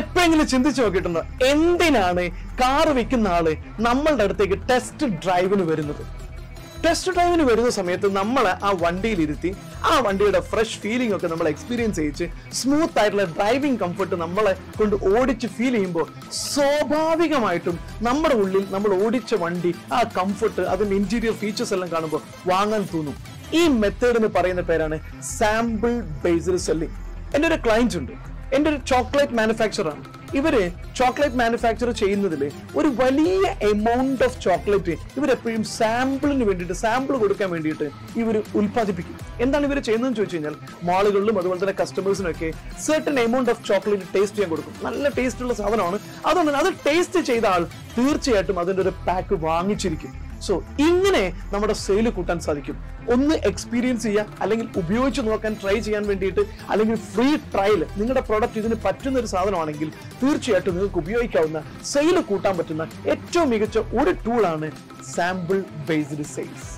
എപ്പോഴെങ്കിലും ചിന്തിച്ചു നോക്കിയിട്ടുണ്ടോ എന്തിനാണ് കാർ വിൽക്കുന്ന ആള് നമ്മളുടെ അടുത്തേക്ക് ടെസ്റ്റ് ഡ്രൈവിന് വരുന്നത് ടെസ്റ്റ് ഡ്രൈവിന് വരുന്ന സമയത്ത് നമ്മൾ ആ വണ്ടിയിൽ ഇരുത്തി ആ വണ്ടിയുടെ ഫ്രഷ് ഫീലിംഗ് ഒക്കെ നമ്മൾ എക്സ്പീരിയൻസ് ചെയ്യിച്ച് സ്മൂത്ത് ആയിട്ടുള്ള ഡ്രൈവിംഗ് കംഫർട്ട് നമ്മളെ കൊണ്ട് ഓടിച്ച് ഫീൽ ചെയ്യുമ്പോൾ സ്വാഭാവികമായിട്ടും നമ്മുടെ ഉള്ളിൽ നമ്മൾ ഓടിച്ച വണ്ടി ആ കംഫർട്ട് അതിന്റെ ഇന്റീരിയർ ഫീച്ചേഴ്സ് എല്ലാം കാണുമ്പോൾ വാങ്ങാൻ തോന്നും ഈ മെത്തേഡ് എന്ന് പറയുന്ന പേരാണ് സാമ്പിൾ ബേസ്ഡ് സെല്ലിംഗ് എൻ്റെ ഒരു ക്ലയൻറ്റ് ഉണ്ട് എൻ്റെ ഒരു ചോക്ലേറ്റ് മാനുഫാക്ചർ ആണ് ഇവര് ചോക്ലേറ്റ് മാനുഫാക്ചർ ചെയ്യുന്നതിൽ ഒരു വലിയ എമൗണ്ട് ഓഫ് ചോക്ലേറ്റ് ഇവരെപ്പോഴും സാമ്പിളിന് വേണ്ടിയിട്ട് സാമ്പിൾ കൊടുക്കാൻ വേണ്ടിയിട്ട് ഇവർ ഉൽപ്പാദിപ്പിക്കും എന്താണ് ഇവർ ചെയ്യുന്നതെന്ന് ചോദിച്ചു കഴിഞ്ഞാൽ മാളുകളിലും അതുപോലെ തന്നെ കസ്റ്റമേഴ്സിനൊക്കെ certain amount of chocolate taste ചെയ്യാൻ കൊടുക്കും നല്ല ടേസ്റ്റ് ഉള്ള സാധനമാണ് അതുകൊണ്ട് തന്നെ അത് ടേസ്റ്റ് ചെയ്ത ആൾ തീർച്ചയായിട്ടും അതിൻ്റെ ഒരു പാക്ക് വാങ്ങിച്ചിരിക്കും സോ ഇങ്ങനെ നമ്മുടെ സെയിൽ കൂട്ടാൻ സാധിക്കും ഒന്ന് എക്സ്പീരിയൻസ് ചെയ്യുക അല്ലെങ്കിൽ ഉപയോഗിച്ച് നോക്കാൻ ട്രൈ ചെയ്യാൻ വേണ്ടിയിട്ട് അല്ലെങ്കിൽ ഫ്രീ ട്രയൽ നിങ്ങളുടെ പ്രോഡക്റ്റ് ഇതിന് പറ്റുന്ന ഒരു സാധനമാണെങ്കിൽ തീർച്ചയായിട്ടും നിങ്ങൾക്ക് ഉപയോഗിക്കാവുന്ന സെയിൽ കൂട്ടാൻ പറ്റുന്ന ഏറ്റവും മികച്ച ഒരു ടൂളാണ് സാമ്പിൾ ബേസ്ഡ് സെയിൽസ്